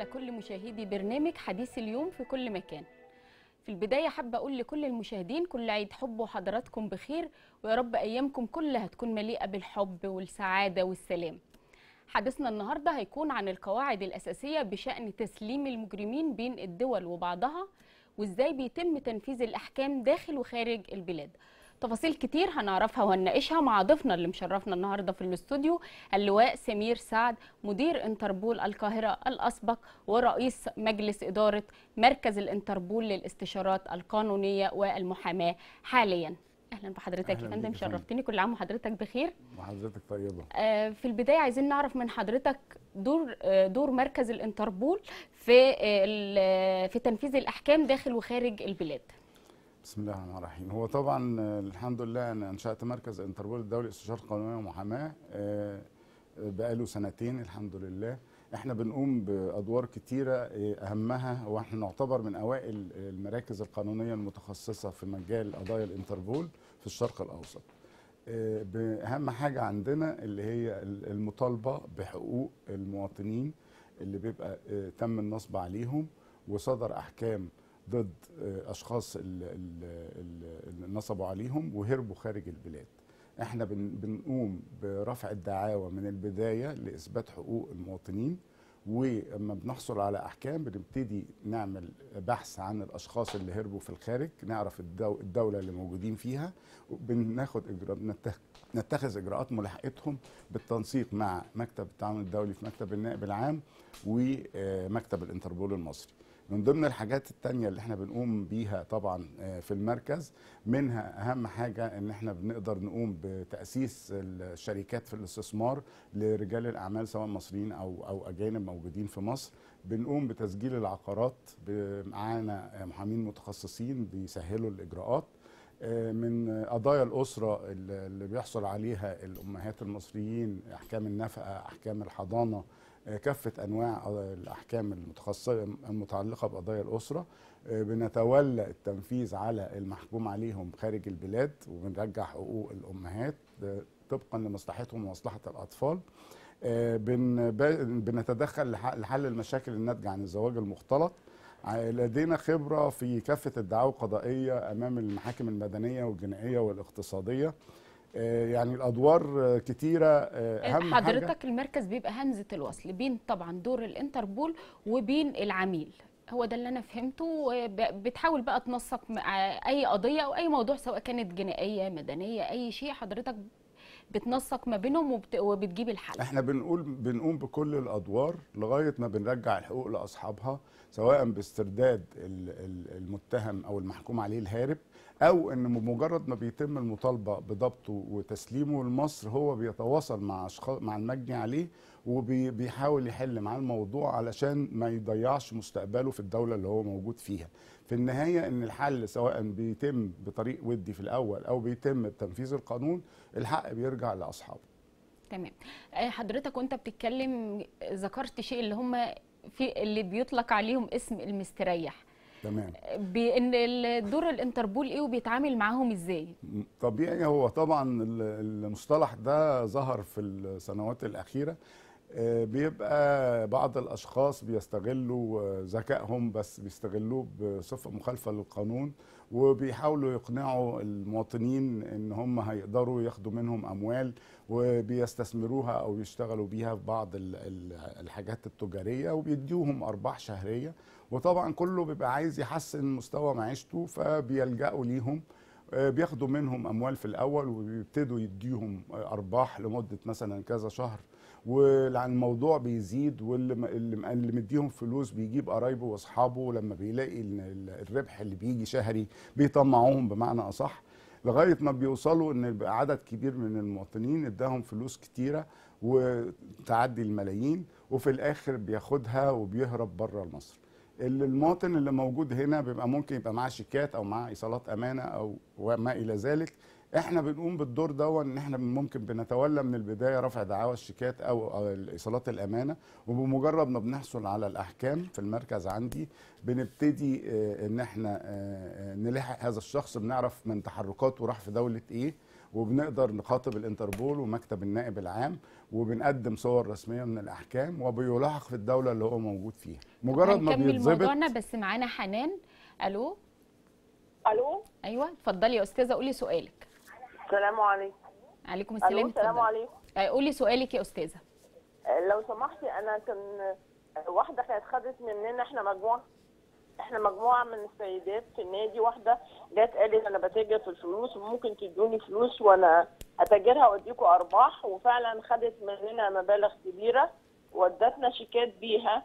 على كل مشاهدي برنامج حديث اليوم في كل مكان في البداية حابة أقول لكل المشاهدين كل عيد حب وحضراتكم بخير ويا رب أيامكم كلها تكون مليئة بالحب والسعادة والسلام حديثنا النهاردة هيكون عن القواعد الأساسية بشأن تسليم المجرمين بين الدول وبعضها وإزاي بيتم تنفيذ الأحكام داخل وخارج البلاد تفاصيل كتير هنعرفها وهنناقشها مع ضيفنا اللي مشرفنا النهارده في الاستوديو اللواء سمير سعد مدير انتربول القاهره الاسبق ورئيس مجلس اداره مركز الانتربول للاستشارات القانونيه والمحاماه حاليا اهلا بحضرتك يا أهلاً فندم بيك يا فندم. شرفتني كل عام وحضرتك بخير وحضرتك طيبة آه، في البدايه عايزين نعرف من حضرتك دور آه، دور مركز الانتربول في آه، ال- في تنفيذ الاحكام داخل وخارج البلاد بسم الله الرحمن الرحيم هو طبعا آه، الحمد لله أنا أنشأت مركز انتربول الدولي استشارة قانونية ومحاماة آه، آه، بقاله سنتين الحمد لله احنا بنقوم بأدوار كتيرة آه، أهمها واحنا نعتبر من أوائل المراكز القانونية المتخصصة في مجال قضايا الانتربول في الشرق الأوسط آه، بأهم حاجة عندنا اللي هي المطالبة بحقوق المواطنين اللي بيبقى آه، تم النصب عليهم وصدر أحكام ضد آه، أشخاص ال- ال- ال- اللي نصبوا عليهم وهربوا خارج البلاد احنا بن- بنقوم برفع الدعاوى من البداية لإثبات حقوق المواطنين ولما بنحصل على أحكام بنبتدي نعمل بحث عن الأشخاص اللي هربوا في الخارج نعرف الدو- الدولة اللي موجودين فيها وبناخد إجراء نتخ- نتخذ إجراءات ملاحقتهم بالتنسيق مع مكتب التعاون الدولي في مكتب النائب العام ومكتب الانتربول المصري من ضمن الحاجات التانية اللي احنا بنقوم بيها طبعا آه، في المركز منها اهم حاجة ان احنا بنقدر نقوم بتأسيس الشركات في الاستثمار لرجال الاعمال سواء مصريين او او اجانب موجودين في مصر بنقوم بتسجيل العقارات ب- معانا آه، محامين متخصصين بيسهلوا الاجراءات آه، من قضايا الأسرة اللي اللي بيحصل عليها الأمهات المصريين أحكام النفقة أحكام الحضانة آه، كافة أنواع الأحكام المتخصصة المتعلقة بقضايا الأسرة آه، بنتولى التنفيذ على المحكوم عليهم خارج البلاد وبنرجع حقوق الأمهات آه، طبقا لمصلحتهم ومصلحة الأطفال آه، بن- ب- بنتدخل لح- لحل المشاكل الناتجة عن الزواج المختلط ع- لدينا خبرة في كافة الدعاوى القضائية أمام المحاكم المدنية والجنائية والاقتصادية آه، يعني الأدوار آه، كتيرة آه، أهم حاجة حضرتك المركز بيبقى همزه الوصل بين طبعا دور الانتربول وبين العميل هو ده اللي انا فهمته ب- بتحاول بقى تنسق مع اي قضيه او اي موضوع سواء كانت جنائيه مدنيه اي شيء حضرتك بتنسق ما بينهم وبت... وبتجيب الحل احنا بنقول بنقوم بكل الادوار لغايه ما بنرجع الحقوق لاصحابها سواء باسترداد ال- ال- المتهم او المحكوم عليه الهارب او ان بمجرد ما بيتم المطالبه بضبطه وتسليمه لمصر هو بيتواصل مع اشخاص مع المجني عليه وبيحاول يحل معاه الموضوع علشان ما يضيعش مستقبله في الدوله اللي هو موجود فيها في النهايه ان الحل سواء بيتم بطريق ودي في الاول او بيتم بتنفيذ القانون الحق بيرجع لاصحابه تمام آه، حضرتك وانت بتتكلم ذكرت شيء اللي هم في اللي بيطلق عليهم اسم المستريح تمام بان ال- دور الانتربول ايه وبيتعامل معاهم ازاي طبيعي هو طبعا ال- المصطلح ده ظهر في السنوات الأخيرة آه، بيبقى بعض الأشخاص بيستغلوا آه، ذكائهم بس بيستغلوه بصفة مخالفة للقانون وبيحاولوا يقنعوا المواطنين إن هم هيقدروا ياخدوا منهم أموال وبيستثمروها أو يشتغلوا بيها في بعض ال- ال- الحاجات التجارية وبيديوهم أرباح شهرية وطبعا كله بيبقى عايز يحسن مستوى معيشته فبيلجأوا ليهم آه، بياخدوا منهم اموال في الاول وبيبتدوا يديهم آه، ارباح لمده مثلا كذا شهر والموضوع بيزيد واللي م- اللي م- اللي مديهم فلوس بيجيب قرايبه واصحابه لما بيلاقي ال- ال- الربح اللي بيجي شهري بيطمعوهم بمعنى اصح لغايه ما بيوصلوا ان يبقى عدد كبير من المواطنين اداهم فلوس كتيره وتعدي الملايين وفي الاخر بياخدها وبيهرب بره مصر اللي المواطن اللي موجود هنا بيبقى ممكن يبقى معاه شيكات او معاه ايصالات امانه او وما الى ذلك احنا بنقوم بالدور ده ان احنا ممكن بنتولى من البدايه رفع دعاوى الشيكات او أو الايصالات الامانه وبمجرد ما بنحصل على الاحكام في المركز عندي بنبتدي آه، ان احنا آه، آه، نلاحق هذا الشخص بنعرف من تحركاته راح في دوله ايه وبنقدر نخاطب الانتربول ومكتب النائب العام وبنقدم صور رسميه من الاحكام وبيلاحق في الدوله اللي هو موجود فيها مجرد ما هنكمل بيتظبط موضوعنا بس معانا حنان الو الو ايوه اتفضلي يا استاذه قولي سؤالك السلام عليكم عليكم الو السلام السلام اتفضلي. عليكم آه، قولي سؤالك يا استاذه آه، لو سمحتي انا كان آه، واحده كانت خدت مننا احنا مجموعه احنا مجموعه من السيدات في النادي واحده جت قالت انا بتاجر في الفلوس وممكن تدوني فلوس وانا اتاجرها واديكم ارباح وفعلا خدت مننا مبالغ كبيره وادتنا شيكات بيها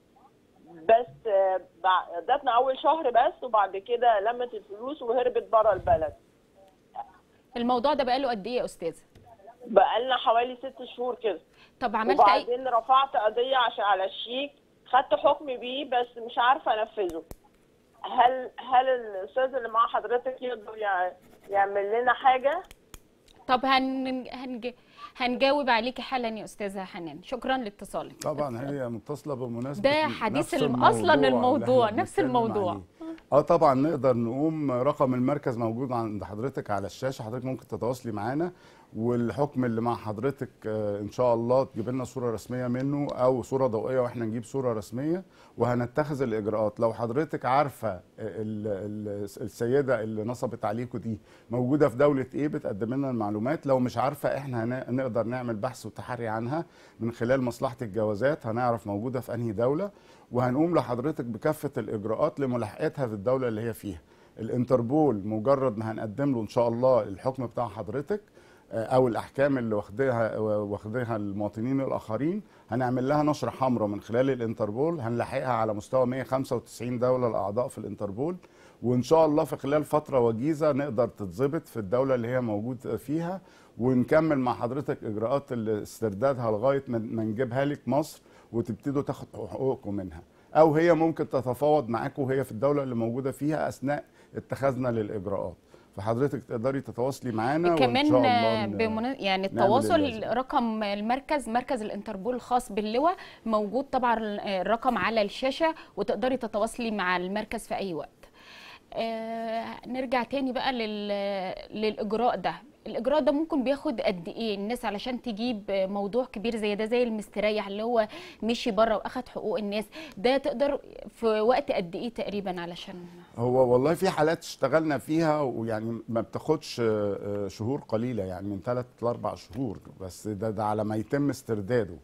بس آه، بع- ادتنا اول شهر بس وبعد كده لمت الفلوس وهربت بره البلد الموضوع ده بقاله قد ايه يا استاذه بقالنا حوالي ست شهور كده طب عملت اي وبعدين رفعت قضية عشان على الشيك خدت حكم بيه بس مش عارفة انفذه هل هل الاستاذ اللي مع حضرتك يقدر يع- يعمل لنا حاجة طب هن... هنج... هنجاوب عليكي حالا يا استاذه حنان شكرا لاتصالك طبعا هي متصله بمناسبه ده ال- حديث نفس الم- أصلاً اللي الموضوع، إحنا نفس بنتكلم الموضوع. عليه. اه طبعا نقدر نقوم رقم المركز موجود عند حضرتك على الشاشه حضرتك ممكن تتواصلي معانا والحكم اللي مع حضرتك آه، ان شاء الله تجيب لنا صوره رسميه منه او صوره ضوئيه واحنا نجيب صوره رسميه وهنتخذ الاجراءات لو حضرتك عارفه ال- ال- السيده اللي نصبت عليكم دي موجوده في دوله ايه بتقدم لنا المعلومات لو مش عارفه احنا هن- نقدر نعمل بحث وتحري عنها من خلال مصلحه الجوازات هنعرف موجوده في انهي دوله وهنقوم لحضرتك بكافه الاجراءات لملاحقتها في الدوله اللي هي فيها الانتربول مجرد ما هنقدم له ان شاء الله الحكم بتاع حضرتك آه، او الاحكام اللي واخداها واخداها المواطنين الاخرين هنعمل لها نشره حمراء من خلال الانتربول هنلاحقها على مستوى 195 دوله الاعضاء في الانتربول وان شاء الله في خلال فتره وجيزه نقدر تتظبط في الدوله اللي هي موجود فيها ونكمل مع حضرتك اجراءات استردادها لغايه ما ما نجيبها لك مصر وتبتدوا تاخدوا حقوقكم منها او هي ممكن تتفاوض معاكم وهي في الدوله اللي موجوده فيها اثناء اتخاذنا للاجراءات فحضرتك تقدري تتواصلي معانا وان كمان شاء الله آه، ن- بمنا... يعني نعمل التواصل اللازم. رقم المركز مركز الانتربول الخاص باللواء موجود طبعا آه، الرقم على الشاشه وتقدري تتواصلي مع المركز في اي وقت آه نرجع تاني بقى لل... للاجراء ده الاجراء ده ممكن بياخد قد ايه الناس علشان تجيب موضوع كبير زي ده زي المستريح اللي هو مشي بره واخد حقوق الناس ده تقدر في وقت قد ايه تقريبا علشان هو والله في حالات اشتغلنا فيها ويعني ما بتاخدش آه، آه، شهور قليله يعني من ثلاث لاربع شهور بس ده ده على ما يتم استرداده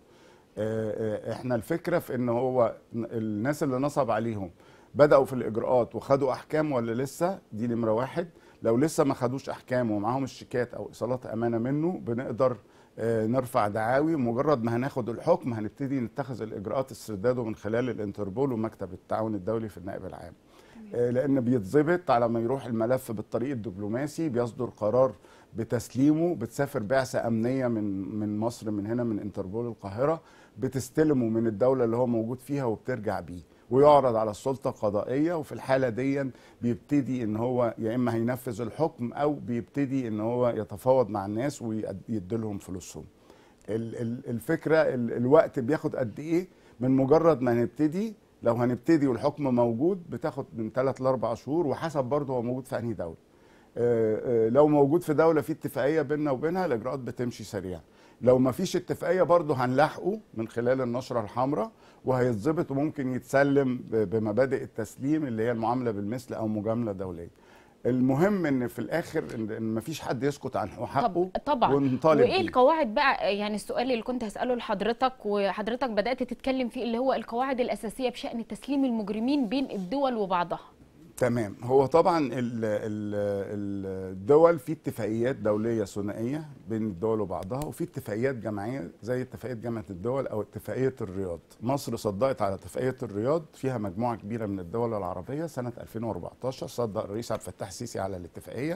آه، آه، احنا الفكره في ان هو الناس اللي نصب عليهم بداوا في الاجراءات وخدوا احكام ولا لسه دي نمره واحد لو لسه ما خدوش احكام ومعاهم الشيكات او ايصالات امانه منه بنقدر آه، نرفع دعاوي مجرد ما هناخد الحكم هنبتدي نتخذ الاجراءات استرداده من خلال الانتربول ومكتب التعاون الدولي في النائب العام آه، لان بيتظبط على ما يروح الملف بالطريق الدبلوماسي بيصدر قرار بتسليمه بتسافر بعثه امنيه من من مصر من هنا من انتربول القاهره بتستلمه من الدوله اللي هو موجود فيها وبترجع بيه ويعرض على السلطه القضائيه وفي الحاله دي بيبتدي ان هو يا اما هينفذ الحكم او بيبتدي ان هو يتفاوض مع الناس ويدي لهم فلوسهم ال- ال- الفكره ال- الوقت بياخد قد ايه من مجرد ما نبتدي لو هنبتدي والحكم موجود بتاخد من 3 ل 4 شهور وحسب برضه هو موجود في انهي دوله آه، آه، لو موجود في دوله في اتفاقيه بيننا وبينها الاجراءات بتمشي سريعا لو ما فيش اتفاقيه برضه هنلاحقه من خلال النشره الحمراء وهيتظبط وممكن يتسلم ب- بمبادئ التسليم اللي هي المعامله بالمثل او مجامله دوليه المهم ان في الاخر ان إن ما فيش حد يسكت عن حقه طب طبعا ونطالب وايه بيه. القواعد بقى يعني السؤال اللي كنت هساله لحضرتك وحضرتك بدات تتكلم فيه اللي هو القواعد الاساسيه بشان تسليم المجرمين بين الدول وبعضها تمام هو طبعا ال- ال- ال- الدول في اتفاقيات دوليه ثنائيه بين الدول وبعضها وفي اتفاقيات جماعيه زي اتفاقيه جامعه الدول او اتفاقيه الرياض مصر صدقت على اتفاقيه الرياض فيها مجموعه كبيره من الدول العربيه سنه 2014 صدق الرئيس عبد الفتاح السيسي على الاتفاقيه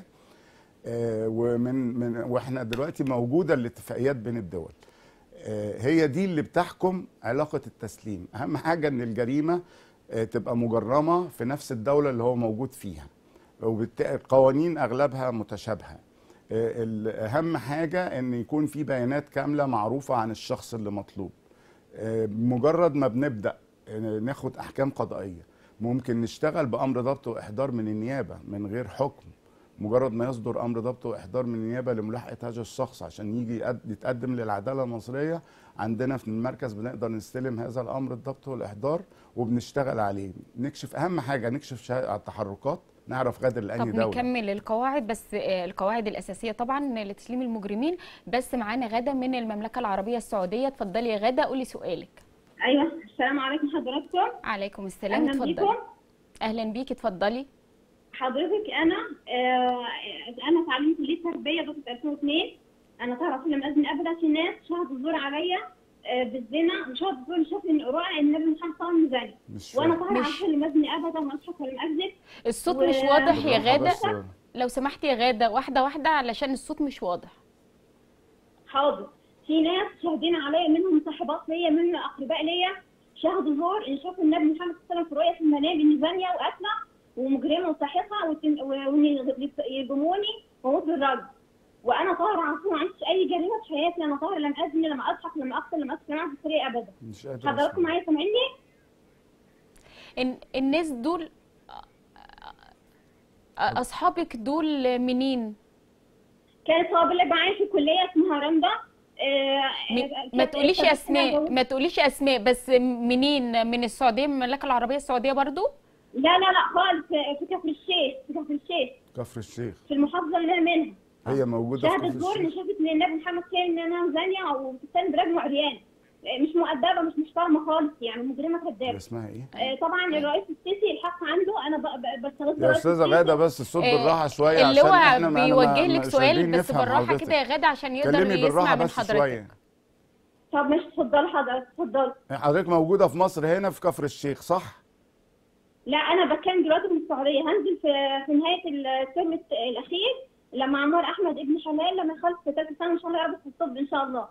آه، ومن من واحنا دلوقتي موجوده الاتفاقيات بين الدول آه، هي دي اللي بتحكم علاقه التسليم اهم حاجه ان الجريمه آه، تبقى مجرمه في نفس الدوله اللي هو موجود فيها وبالتالي القوانين اغلبها متشابهه آه، ال- اهم حاجه ان يكون في بيانات كامله معروفه عن الشخص اللي مطلوب آه، مجرد ما بنبدا آه، ناخد احكام قضائيه ممكن نشتغل بامر ضبط واحضار من النيابه من غير حكم مجرد ما يصدر امر ضبط واحضار من النيابه لملاحقه هذا الشخص عشان يجي يقد- يتقدم للعداله المصريه عندنا في المركز بنقدر نستلم هذا الامر الضبط والاحضار وبنشتغل عليه نكشف اهم حاجه نكشف شا- على التحركات نعرف غادر طب لاني دوله نكمل القواعد بس آه، القواعد الاساسيه طبعا لتسليم المجرمين بس معانا غاده من المملكه العربيه السعوديه اتفضلي يا غاده قولي سؤالك ايوه السلام عليكم حضراتكم عليكم السلام اهلا اتفضلي بيكم اهلا بيكي اتفضلي حضرتك انا آه انا تعلمت كليه تربيه دفعه 2002 انا تعرف لم اذن ابدا في ناس شهدوا الزور عليا آه بالزنا وشهدوا الزور شافني من قراءه ان النبي محمد صلى الله عليه وسلم زاني مش وانا فاهم. طبعا مش- عارفه لم اذن ابدا وما اضحك ولم اكذب الصوت و- مش واضح يا بالراحة غاده بس. لو سمحتي يا غاده واحده واحده علشان الصوت مش واضح حاضر في ناس شاهدين عليا منهم صاحبات ليا منهم اقرباء ليا شهدوا زور ان شافوا النبي محمد صلى الله عليه وسلم في رؤيا في المنام اني زانيه وقاتله ومجرمه وساحقه وتن- وان يرجموني واموت بالرجم وانا طاهره عفوا ما عملتش اي جريمه في حياتي انا طاهره لم ازني لم اضحك لم اقتل لم اقتل في الطريق ابدا مش قادر حضراتكم أسمع. معايا سامعيني؟ إن الناس دول آه، اصحابك دول منين كانت طالبه معايا في الكليه اسمها رندا آه، م- آه، ما كانت- تقوليش كانت اسماء سنة ما تقوليش اسماء بس منين من السعوديه من المملكه العربيه السعوديه برضو لا لا لا خالص في كفر الشيخ في كفر الشيخ كفر الشيخ في المحافظه اللي انا منها هي موجوده في شهادة كفر زور ان الشيخ شافت ان النبي محمد كان ان انا زانيه وبتستلم برجل عريان مش مؤدبه مش محترمه خالص يعني مجرمه هي كدابه اسمها ايه آه، طبعا الرئيس السيسي الحق عنده انا ب- ب- بستغل يا استاذه غاده بس الصوت آه، بالراحه شويه اللي عشان هو احنا ما- أنا ما- بيوجه لك مش سؤال قادرين بس نفهم بالراحه حضرتك. كده يا غاده عشان يقدر كلمي يسمع بالراحه من بس حضرتك شويه طب مش اتفضلي حضرتك اتفضلي حضرتك موجوده في مصر هنا في كفر الشيخ صح لا انا بتكلم دلوقتي من السعوديه هنزل في في نهايه الترم الت- الاخير لما عمار احمد ابن حلال لما يخلص في ثالثه سنه ان شاء الله يقبض في الطب ان شاء الله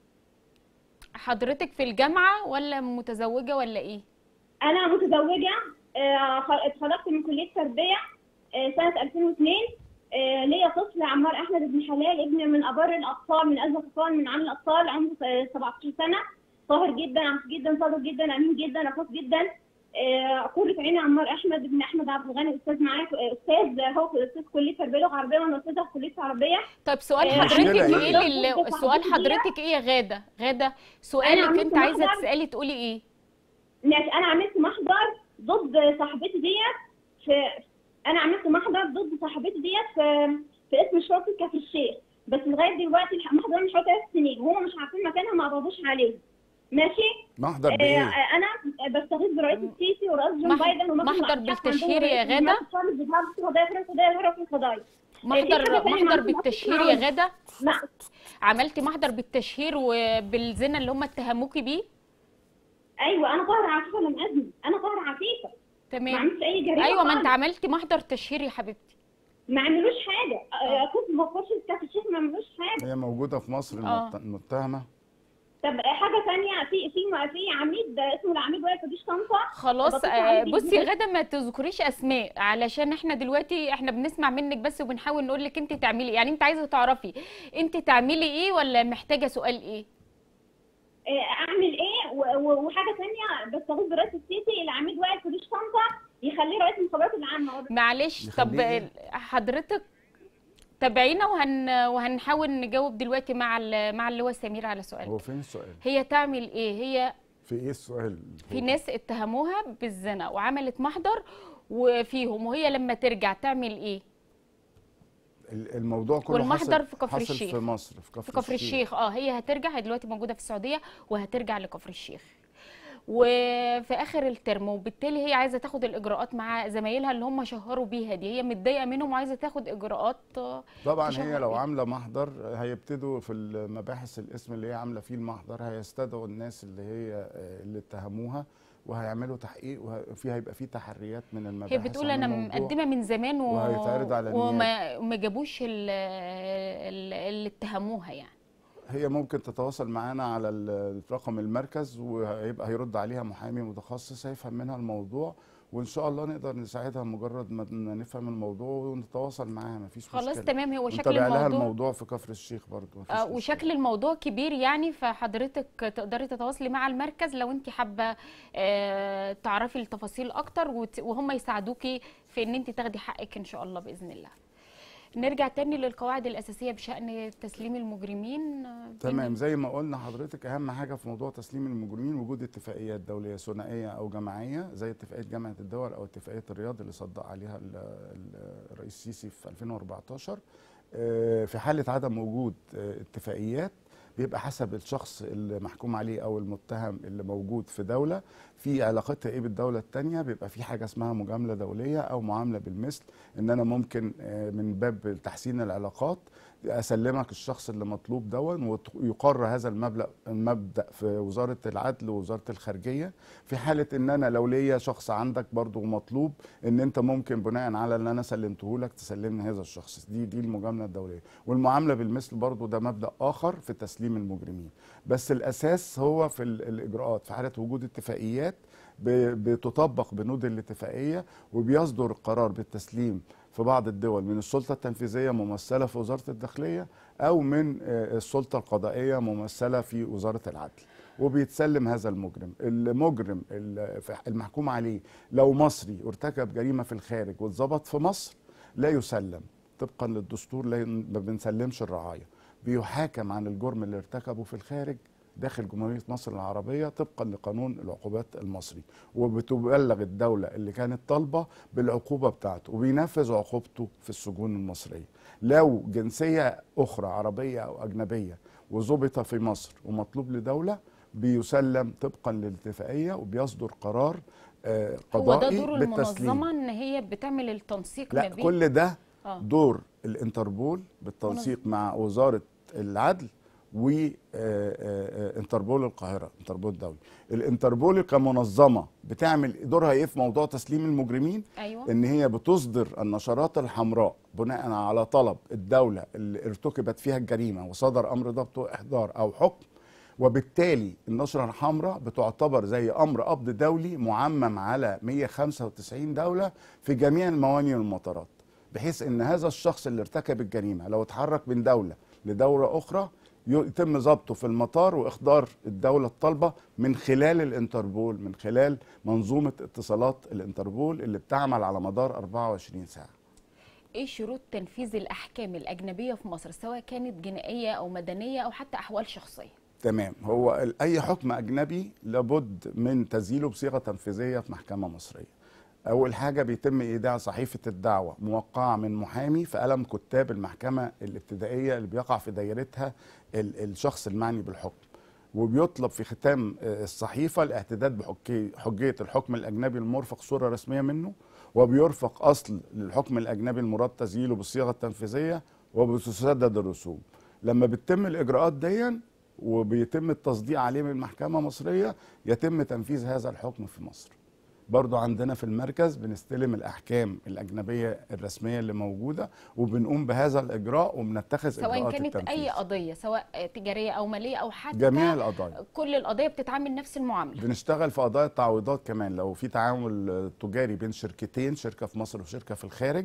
حضرتك في الجامعه ولا متزوجه ولا ايه انا متزوجه آه، خ- اتخرجت من كليه تربيه آه، سنه 2002 آه، ليا طفل عمار احمد بن حلال ابن من ابر الاطفال من ازهى الاطفال من عام الاطفال عنده آه، 17 سنه طاهر جدا عفيف جدا صادق جدا امين جدا رفيق جدا آه، قرة عيني عمار احمد بن احمد عبد الغني استاذ معايا آه، استاذ هو في استاذ كليه تربيه لغه عربيه وانا استاذه في كليه عربيه طيب سؤال آه، حضرتك المشكلة إيه؟ ايه لل- دكتور سؤال صاحبتي حضرتك ايه يا غاده غاده سؤالك عملت انت عايزه محضر. تسالي تقولي ايه ماشي انا عملت محضر ضد صاحبتي ديت في انا عملت محضر ضد صاحبتي ديت في في اسم شرطه كفر الشيخ بس لغايه دلوقتي المحضر مش حوالي ثلاث سنين وهم مش عارفين مكانها ما قبضوش عليه ماشي محضر آه بايه انا بستغيث برئيس السيسي ورئيس جو مح- بايدن ومكتب محضر الأحقاف بالتشهير يا عندهم غادة؟ رئيس مجلس الشعب في قضايا فرنسا قضايا الهرم في القضايا محضر حاجة تانية محضر معاكم بالتشهير معاكم. يا غاده لا عملتي محضر بالتشهير وبالزنا اللي هم اتهموكي بيه ايوه انا طاهره عفيفه لم اذنب انا طاهره عفيفه ما تمام عملتش اي جريمه ايوه ما انت خالص. عملتي محضر تشهير يا حبيبتي ما عملوش حاجه آه، كنت بخش كفر الشيخ ما عملوش حاجه هي موجوده في مصر آه. المت- المتهمه طب حاجه ثانيه في في في عميد اسمه العميد واقف في طنطا خلاص بتصل آه، عليكي بصي يا جداً. غاده ما تذكريش اسماء علشان احنا دلوقتي احنا بنسمع منك بس وبنحاول نقول لك انت تعملي إيه. يعني انت عايزه تعرفي انت تعملي ايه ولا محتاجه سؤال ايه آه، اعمل ايه و- و- وحاجه ثانيه بستغيث برئيس السيسي العميد واقف في طنطا يخليه رئيس المخابرات العامه معلش طب يخليه إيه؟ حضرتك تابعينا وهن وهنحاول نجاوب دلوقتي مع ال- مع اللواء سمير على هو سؤال فين السؤال هي تعمل ايه هي في ايه السؤال في ناس اتهموها بالزنا وعملت محضر وفيهم وهي لما ترجع تعمل ايه ال- الموضوع كله والمحضر حصل في كفر حصل الشيخ. في مصر في كفر, في كفر الشيخ اه هي هترجع هي دلوقتي موجوده في السعوديه وهترجع لكفر الشيخ وفي اخر الترم وبالتالي هي عايزه تاخد الاجراءات مع زمايلها اللي هم شهروا بيها دي هي متضايقه منهم وعايزه تاخد اجراءات آه، طبعا تشهر هي لو بيه. عامله محضر هيبتدوا في المباحث الاسم اللي هي عامله فيه المحضر هيستدعوا الناس اللي هي آه، اللي اتهموها وهيعملوا تحقيق وفي هيبقى في تحريات من المباحث هي بتقول عن انا الموضوع. مقدمه من زمان و... وهيتعرض على وما وما جابوش ال- ال- اللي اتهموها يعني هي ممكن تتواصل معانا على ال- رقم المركز وهيبقى هيرد عليها محامي متخصص هيفهم منها الموضوع وان شاء الله نقدر نساعدها مجرد ما نفهم الموضوع ونتواصل معاها مفيش خلاص مشكله تمام هو شكل ونتابع لها الموضوع الموضوع في كفر الشيخ برضو مفيش آه مشكلة. وشكل الموضوع كبير يعني فحضرتك تقدري تتواصلي مع المركز لو انت حابه آه تعرفي التفاصيل اكتر وت- وهم يساعدوكي في ان انت تاخدي حقك ان شاء الله باذن الله نرجع تاني للقواعد الاساسيه بشان تسليم المجرمين آه، بين- تمام زي ما قلنا حضرتك اهم حاجه في موضوع تسليم المجرمين وجود اتفاقيات دوليه ثنائيه او جماعيه زي اتفاقيه جامعه الدول او اتفاقيه الرياض اللي صدق عليها ال- ال- الرئيس السيسي في 2014 آه، في حاله عدم وجود آه، اتفاقيات بيبقى حسب الشخص اللي محكوم عليه او المتهم اللي موجود في دوله في علاقتها ايه بالدوله الثانيه بيبقى في حاجه اسمها مجامله دوليه او معامله بالمثل ان انا ممكن آه، من باب تحسين العلاقات اسلمك الشخص اللي مطلوب دون ويقر هذا المبلغ المبدا في وزاره العدل ووزاره الخارجيه في حاله ان انا لو ليا شخص عندك برضو مطلوب ان انت ممكن بناء على اللي انا سلمته لك تسلمني هذا الشخص دي دي المجامله الدوليه والمعامله بالمثل برضو ده مبدا اخر في تسليم المجرمين بس الاساس هو في ال- الاجراءات في حاله وجود اتفاقيات ب- بتطبق بنود الاتفاقيه وبيصدر قرار بالتسليم في بعض الدول من السلطه التنفيذيه ممثله في وزاره الداخليه او من آه، السلطه القضائيه ممثله في وزاره العدل وبيتسلم هذا المجرم المجرم ال- المحكوم عليه لو مصري ارتكب جريمه في الخارج واتظبط في مصر لا يسلم طبقا للدستور لا ما بنسلمش الرعايه بيحاكم عن الجرم اللي ارتكبه في الخارج داخل جمهورية مصر العربية طبقا لقانون العقوبات المصري وبتبلغ الدولة اللي كانت طالبة بالعقوبة بتاعته وبينفذ عقوبته في السجون المصرية لو جنسية أخرى عربية أو أجنبية وظبط في مصر ومطلوب لدولة بيسلم طبقا للاتفاقية وبيصدر قرار آه، هو ده قضائي دور بالتسليم المنظمه ان هي بتعمل التنسيق ما لا بين كل ده آه. دور الانتربول بالتنسيق مع وزاره العدل وانتربول القاهره انتربول الدولي الانتربول كمنظمه بتعمل دورها ايه في موضوع تسليم المجرمين ايوه ان هي بتصدر النشرات الحمراء بناء على طلب الدوله اللي ارتكبت فيها الجريمه وصدر امر ضبط واحضار او حكم وبالتالي النشرة الحمراء بتعتبر زي أمر قبض دولي معمم على 195 دولة في جميع الموانئ والمطارات بحيث ان هذا الشخص اللي ارتكب الجريمة لو اتحرك من دولة لدولة أخرى يتم ضبطه في المطار وإخضار الدولة الطالبة من خلال الانتربول من خلال منظومة اتصالات الانتربول اللي بتعمل على مدار 24 ساعة ايه شروط تنفيذ الاحكام الاجنبيه في مصر سواء كانت جنائيه او مدنيه او حتى احوال شخصيه تمام هو ال- اي حكم اجنبي لابد من تسجيله بصيغه تنفيذيه في محكمه مصريه اول حاجه بيتم ايداع صحيفه الدعوه موقعه من محامي في قلم كتاب المحكمه الابتدائيه اللي بيقع في دايرتها ال- الشخص المعني بالحكم وبيطلب في ختام آه، الصحيفه الاعتداد بحجيه حجيه الحكم الاجنبي المرفق صوره رسميه منه وبيرفق اصل للحكم الاجنبي المراد تسجيله بالصيغه التنفيذيه وبتسدد الرسوم لما بتتم الاجراءات دي وبيتم التصديق عليه من محكمه مصريه يتم تنفيذ هذا الحكم في مصر برضو عندنا في المركز بنستلم الأحكام الأجنبية الرسمية اللي موجودة وبنقوم بهذا الإجراء وبنتخذ سواء إجراءات كانت التنفيذ اي قضيه سواء تجاريه او ماليه او حتى جميع القضايا كل القضيه بتتعامل نفس المعامله بنشتغل في قضايا التعويضات كمان لو في تعامل تجاري بين شركتين شركة في مصر وشركة في الخارج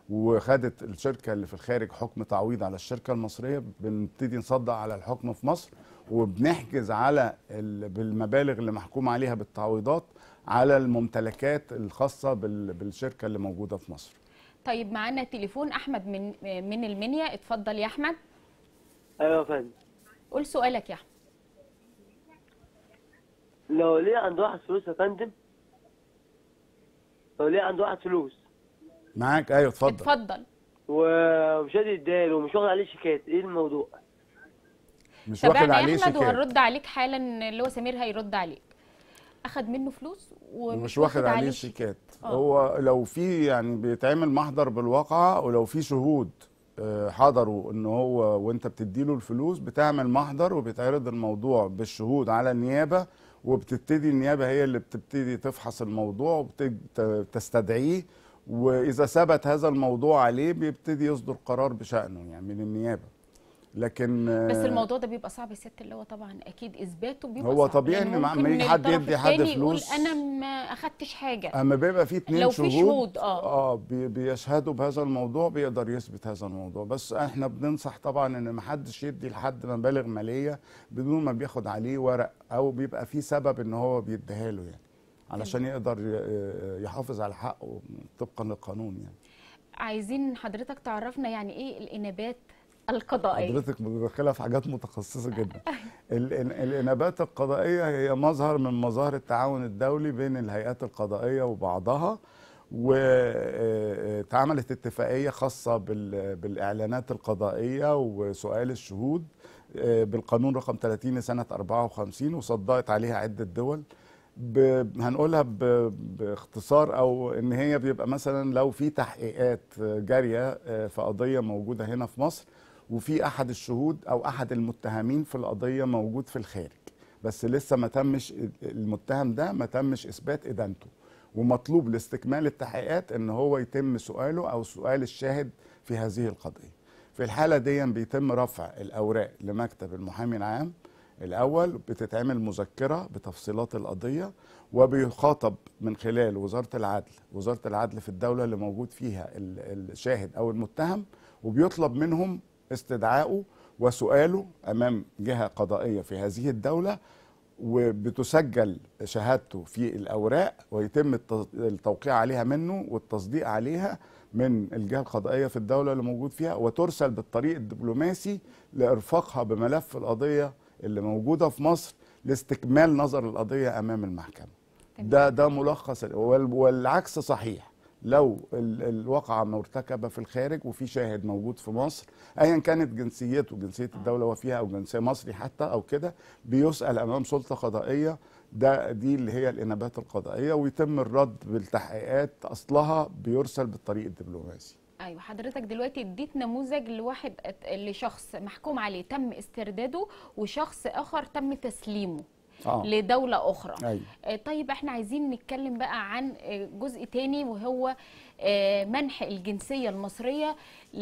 وخدت الشركة اللي في الخارج حكم تعويض على الشركة المصرية بنبتدي نصدق على الحكم في مصر وبنحجز على ال- بالمبالغ اللي محكوم عليها بالتعويضات على الممتلكات الخاصة بال- بالشركة اللي موجودة في مصر طيب معانا تليفون احمد من من المنيا اتفضل يا احمد ايوه يا فندم قول سؤالك يا احمد لو ليه عند واحد فلوس يا فندم لو ليه عند واحد فلوس معاك أيوه اتفضل اتفضل ومش راضي يديله ومش واخد عليه شيكات ايه الموضوع؟ مش واخد تابعنا عليه يا احمد شيكات وهنرد عليك حالا اللي هو سمير هيرد عليك اخد منه فلوس ومش ومش واخد عليه شيكات آه. هو لو في يعني بيتعمل محضر بالواقعة ولو في شهود آه، حضروا ان هو وانت بتديله الفلوس بتعمل محضر وبيتعرض الموضوع بالشهود على النيابة وبتبتدي النيابة هي اللي بتبتدي تفحص الموضوع وتستدعيه واذا ثبت هذا الموضوع عليه بيبتدي يصدر قرار بشأنه يعني من النيابة لكن آه، بس الموضوع ده بيبقى صعب يا ست اللي هو طبعا اكيد اثباته بيبقى هو صعب طبيعي لأن إن مع- ممكن ما يجي حد الطرف يدي حد التاني فلوس- يقول انا ما اخدتش حاجه اما بيبقى في اتنين لو في شهود شهود، آه. اه بي- بيشهدوا بهذا الموضوع بيقدر يثبت هذا الموضوع بس احنا بننصح طبعا ان ما حدش يدي لحد مبالغ ماليه بدون ما بياخد عليه ورق او بيبقى في سبب ان هو بيديها له يعني علشان يقدر ي- يحافظ على حقه طبقا للقانون يعني عايزين حضرتك تعرفنا يعني ايه الانابات القضائيه حضرتك مدخلة في حاجات متخصصة جدا ال- ال- الإنابات القضائية هي مظهر من مظاهر التعاون الدولي بين الهيئات القضائية وبعضها واتعملت اتفاقية خاصة بال- بالإعلانات القضائية وسؤال الشهود آه، بالقانون رقم 30 لسنة 54 وصدقت عليها عدة دول ب- هنقولها ب- باختصار او ان هي بيبقى مثلا لو في تحقيقات جاريه آه، في قضيه موجوده هنا في مصر وفي احد الشهود او احد المتهمين في القضيه موجود في الخارج بس لسه ما تمش المتهم ده ما تمش اثبات ادانته ومطلوب لاستكمال التحقيقات ان هو يتم سؤاله او سؤال الشاهد في هذه القضيه في الحاله دي بيتم رفع الاوراق لمكتب المحامي العام الاول بتتعمل مذكره بتفصيلات القضيه وبيخاطب من خلال وزاره العدل وزاره العدل في الدوله اللي موجود فيها ال- الشاهد او المتهم وبيطلب منهم استدعائه وسؤاله امام جهه قضائيه في هذه الدوله وبتسجل شهادته في الاوراق ويتم الت- التوقيع عليها منه والتصديق عليها من الجهه القضائيه في الدوله اللي موجود فيها وترسل بالطريق الدبلوماسي لارفاقها بملف القضيه اللي موجوده في مصر لاستكمال نظر القضيه امام المحكمه. تمام. ده ده ملخص وال- والعكس صحيح لو ال- الواقعه مرتكبه في الخارج وفي شاهد موجود في مصر ايا كانت جنسيته جنسيه الدوله هو فيها او جنسيه مصري حتى او كده بيسال امام سلطه قضائيه ده دي اللي هي الانابات القضائيه ويتم الرد بالتحقيقات اصلها بيرسل بالطريق الدبلوماسي ايوه حضرتك دلوقتي اديت نموذج لواحد لشخص محكوم عليه تم استرداده وشخص اخر تم تسليمه اه لدوله اخرى ايوه آه، طيب احنا عايزين نتكلم بقى عن آه، جزء تاني وهو آه، منح الجنسية المصرية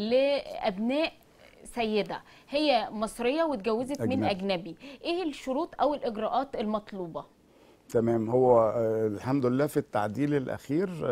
لأبناء سيدة هي مصرية واتجوزت من أجنبي. أجنبي ايه الشروط أو الإجراءات المطلوبة تمام هو آه، الحمد لله في التعديل الاخير آه،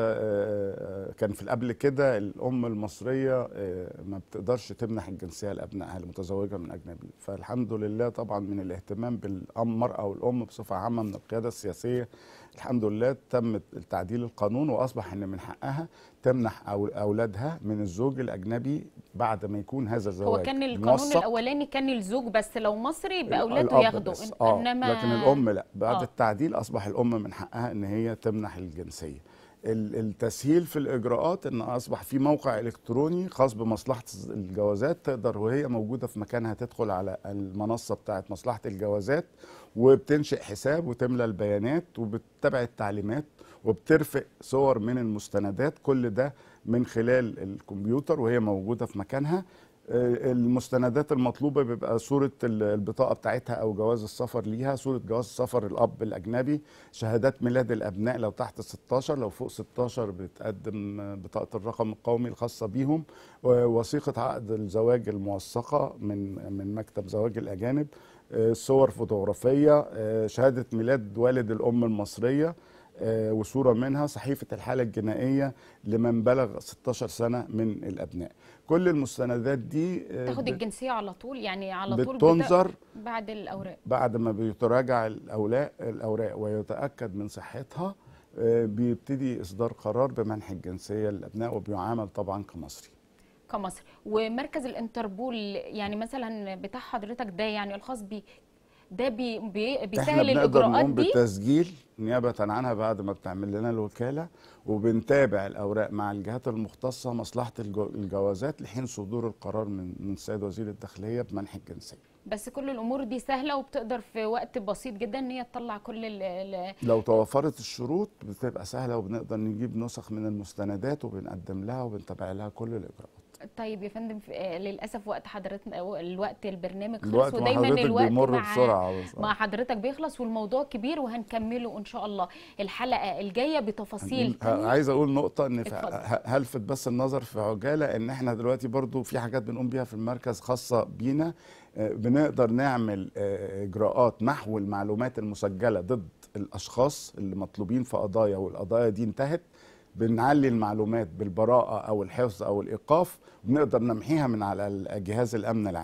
آه، كان في قبل كده الام المصريه آه، ما بتقدرش تمنح الجنسيه لابنائها المتزوجه من اجنبي فالحمد لله طبعا من الاهتمام بالمراه والام بصفه عامه من القياده السياسيه الحمد لله تم التعديل القانون واصبح ان من حقها تمنح أو- اولادها من الزوج الاجنبي بعد ما يكون هذا الزواج هو كان القانون موثق. الأولاني كان الزوج بس لو مصري يبقى أولاده الأب ياخدوا بس. آه. إنما لكن الام لا بعد آه. آه. التعديل اصبح الام من حقها ان هي تمنح الجنسيه ال- التسهيل في الاجراءات ان اصبح في موقع الكتروني خاص بمصلحه الجوازات تقدر وهي موجوده في مكانها تدخل على المنصه بتاعه مصلحه الجوازات وبتنشئ حساب وتملى البيانات وبتتبع التعليمات وبترفق صور من المستندات كل ده من خلال الكمبيوتر وهي موجوده في مكانها آه، المستندات المطلوبة بيبقى صورة ال- البطاقة بتاعتها أو جواز السفر ليها صورة جواز سفر الأب الأجنبي شهادات ميلاد الأبناء لو تحت 16 لو فوق 16 بتقدم آه، بطاقة الرقم القومي الخاصة بيهم ووثيقة عقد الزواج الموثقة من من مكتب زواج الأجانب آه، صور فوتوغرافية آه، شهادة ميلاد والد الأم المصرية آه، وصورة منها صحيفة الحالة الجنائية لمن بلغ 16 سنة من الأبناء كل المستندات دي آه، تاخد بت- الجنسية على طول يعني على طول بت- بتنظر بعد الأوراق بعد ما بيتراجع الأوراق الأوراق ويتأكد من صحتها آه، بيبتدي إصدار قرار بمنح الجنسية للأبناء وبيعامل طبعا كمصري كمصر ومركز الانتربول يعني مثلا بتاع حضرتك ده يعني الخاص بيه ده بي بي احنا بيسهل بنقدر الاجراءات نقوم دي بالتسجيل نيابة عنها بعد ما بتعمل لنا الوكالة وبنتابع الأوراق مع الجهات المختصة مصلحة الجو- الجوازات لحين صدور القرار من من السيد وزير الداخلية بمنح الجنسية بس كل الامور دي سهله وبتقدر في وقت بسيط جدا ان هي تطلع كل ال ال لو توفرت الشروط بتبقى سهلة وبنقدر نجيب نسخ من المستندات وبنقدم لها وبنتابع لها كل الإجراءات طيب يا فندم في- آه، للاسف وقت حضرتك الوقت البرنامج خلص الوقت مع ودايما حضرتك الوقت بيمر مع بسرعة بس. مع حضرتك بيخلص والموضوع كبير وهنكمله ان شاء الله الحلقه الجايه بتفاصيل هنقول- تانية عايز اقول نقطة ان في- اتفضل. ه- هلفت بس النظر في عجالة ان احنا دلوقتي برضو في حاجات بنقوم بيها في المركز خاصة بينا آه، بنقدر نعمل آه، اجراءات محو المعلومات المسجلة ضد الاشخاص اللي مطلوبين في قضايا والقضايا دي انتهت بنعلي المعلومات بالبراءة او الحفظ او الايقاف بنقدر نمحيها من على ال- جهاز الامن العام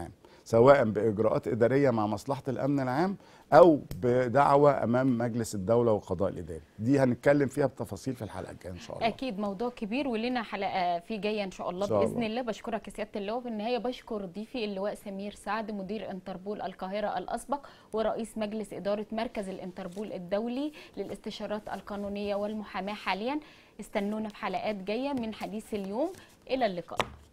سواء باجراءات اداريه مع مصلحه الامن العام او بدعوى امام مجلس الدوله والقضاء الاداري دي هنتكلم فيها بتفاصيل في الحلقه الجايه ان شاء الله اكيد موضوع كبير ولنا حلقه فيه جايه ان شاء الله إن شاء باذن الله. الله بشكرك يا سياده اللواء في النهايه بشكر ضيفي اللواء سمير سعد مدير انتربول القاهره الاسبق ورئيس مجلس اداره مركز الانتربول الدولي للاستشارات القانونيه والمحاماه حاليا استنونا في حلقات جايه من حديث اليوم الى اللقاء